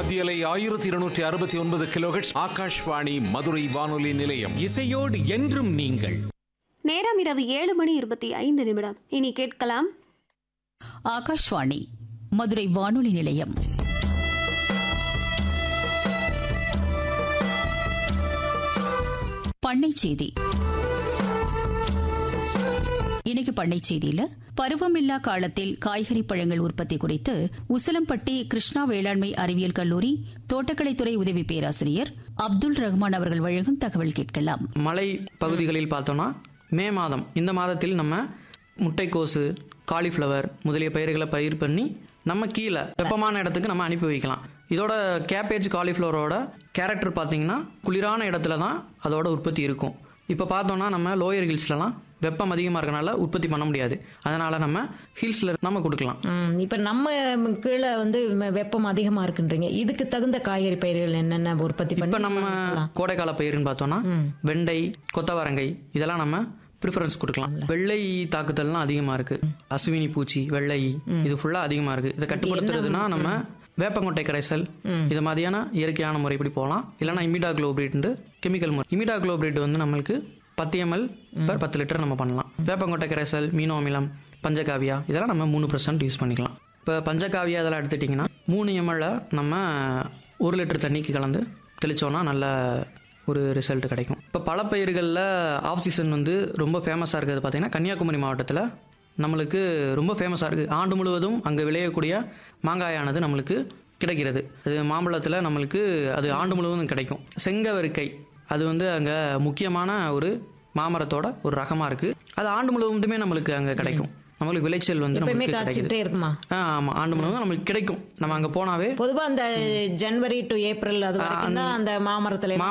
மத்தியலை ஆயிரத்தி இருநூற்றி அறுபத்தி ஒன்பது கிலோஹெட்ஸ் ஆகாஷ்வாணி மதுரை வானொலி நிலையம் இசையோடு என்றும் நீங்கள் நேரம் இரவு ஏழு மணி இருபத்தி ஐந்து நிமிடம் இனி கேட்கலாம் ஆகாஷ்வாணி மதுரை வானொலி நிலையம் பண்ணை செய்தி இன்னைக்கு பண்ணை செய்தியில பருவமில்லா காலத்தில் காய்கறி பழங்கள் உற்பத்தி குறித்து உசிலம்பட்டி கிருஷ்ணா வேளாண்மை அறிவியல் கல்லூரி தோட்டக்கலைத்துறை உதவி பேராசிரியர் அப்துல் ரஹ்மான் அவர்கள் வழங்கும் தகவல் கேட்கலாம் மலை பகுதிகளில் பார்த்தோம்னா மே மாதம் இந்த மாதத்தில் நம்ம முட்டைக்கோசு காலிஃப்ளவர் முதலிய பயிர்களை பயிர் பண்ணி நம்ம கீழே வெப்பமான இடத்துக்கு நம்ம அனுப்பி வைக்கலாம் இதோட கேபேஜ் காலிஃப்ளவரோட கேரக்டர் பார்த்தீங்கன்னா குளிரான இடத்துல தான் அதோட உற்பத்தி இருக்கும் இப்போ பார்த்தோம்னா நம்ம லோயர் ஹில்ஸ்லலாம் வெப்பம் அதிகமாக இருக்கனால உற்பத்தி பண்ண முடியாது அதனால நம்ம ஹில்ஸில் நம்ம கொடுக்கலாம் ம், இப்ப நம்ம கீழே வந்து ம- வெப்பம் அதிகமா இருக்குன்றீங்க இதுக்கு தகுந்த காய்கறி பயிர்கள் என்னென்ன உற்பத்தி இப்போ பண்ணி நம்ம வளர்க்கலாம்? கோடைக்கால பயிர்னு பார்த்தோம்னா வெண்டை கொத்தவரங்கை இதெல்லாம் நம்ம ப்ரிஃபரன்ஸ் கொடுக்கலாம் வெள்ளை தாக்குதல்லாம் அதிகமா இருக்கு அசுவினி பூச்சி வெள்ளை இது ஃபுல்லா அதிகமா இருக்கு இதை கட்டுப்படுத்துறதுனா நம்ம வேப்பங்கொட்டை கரைசல் இது மாதிரியான இயற்கையான முறைப்படி போகலாம் இல்லைன்னா இமிடா குளோபிரிட் கெமிக்கல் முறை இமிடா குளோபிரிட் வந்து நம்மளுக்கு பத்து எம்எல் பர் பத்து லிட்டர் நம்ம பண்ணலாம் வேப்பங்கொட்டை கரைசல் மீனோ அமிலம் பஞ்சகாவியா இதெல்லாம் நம்ம மூணு பர்சன்ட் யூஸ் பண்ணிக்கலாம் இப்போ பஞ்சகாவியா இதெல்லாம் எடுத்துட்டிங்கன்னா மூணு எம்எல்ல நம்ம ஒரு லிட்டர் தண்ணிக்கு கலந்து தெளிச்சோன்னா நல்ல ஒரு ரிசல்ட் கிடைக்கும் இப்போ பல பயிர்களில் ஆஃப் சீசன் வந்து ரொம்ப ஃபேமஸாக இருக்கிறது பார்த்தீங்கன்னா கன்னியாகுமரி மாவட்டத்தில் நம்மளுக்கு ரொம்ப ஃபேமஸாக இருக்குது ஆண்டு முழுவதும் அங்கே விளையக்கூடிய மாங்காயானது நம்மளுக்கு கிடைக்கிறது அது மாம்பழத்தில் நம்மளுக்கு அது ஆண்டு முழுவதும் கிடைக்கும் செங்கவருக்கை அது வந்து அங்கே முக்கியமான ஒரு மாமரத்தோட ஒரு ரகமாக இருக்குது அது ஆண்டு முழுவதுமே நம்மளுக்கு அங்கே கிடைக்கும் நம்மளுக்கு விளைச்சல் வந்து எப்பயுமே நம்மளுக்கு காய்ச்சிட்டே கிடைக்குது இருக்குமா ஆ ஆமாம் ஆண்டு முழுவதும் நம்மளுக்கு கிடைக்கும் நம்ம அங்கே போனாவே பொதுவா அந்த ஜனவரி டு ஏப்ரல் அது வரைக்கும் தான் அந்த மாமரத்துல